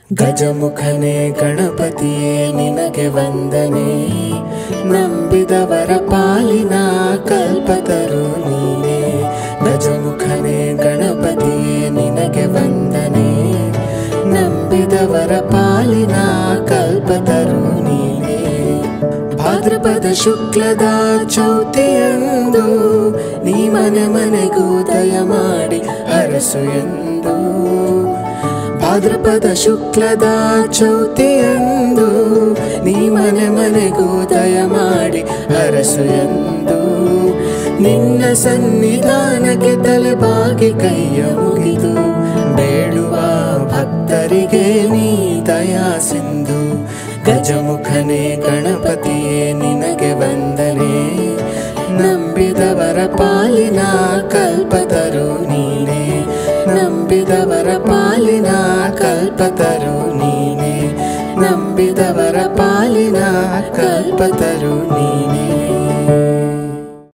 ಗಜಮುಖನೇ ಗಣಪತಿಯೇ ನಿನಗೆ ವಂದನೆ ನಂಬಿದವರ ಪಾಲಿನ ಕಲ್ಪತರು ನೀನೇ ಗಜಮುಖನೇ ಗಣಪತಿಯೇ ನಿನಗೆ ವಂದನೆ ನಂಬಿದವರ ಪಾಲಿನ ಕಲ್ಪತರು ನೀನೇ ಭಾದ್ರಪದ ಶುಕ್ಲದ ಚೌತಿಯಂದು ನೀ ಮನೆ ಮನೆಗೂ ದಯ ಮಾಡಿ ಹರಸು ಎಂದು ಭಾದ್ರಪದ ಶುಕ್ಲದ ಚೌತಿಯಂದು ನೀ ಮನೆ ಮನೆಗೂ ದಯ ಮಾಡಿ ಹರಸು ಎಂದು ನಿನ್ನ ಸನ್ನಿಧಾನಕ್ಕೆ ತಲೆಬಾಗಿ ಕೈಯ ಮುಗಿದು ಬೇಡುವ ಭಕ್ತರಿಗೆ ನೀ ದಯಾ ಸಿಂಧು ಗಜಮುಖನೇ ಗಣಪತಿಯೇ ನಿನಗೆ ವಂದನೆ ನಂಬಿದವರ ಪಾಲಿನ ಕಲ್ಪತರು ನೀನೇ ನಂಬಿದವರ ಪಾಲಿನ ಕಲ್ಪತರು ನೀನೇ ನಂಬಿದವರ ಪಾಲಿನ ಕಲ್ಪತರು ನೀನೇ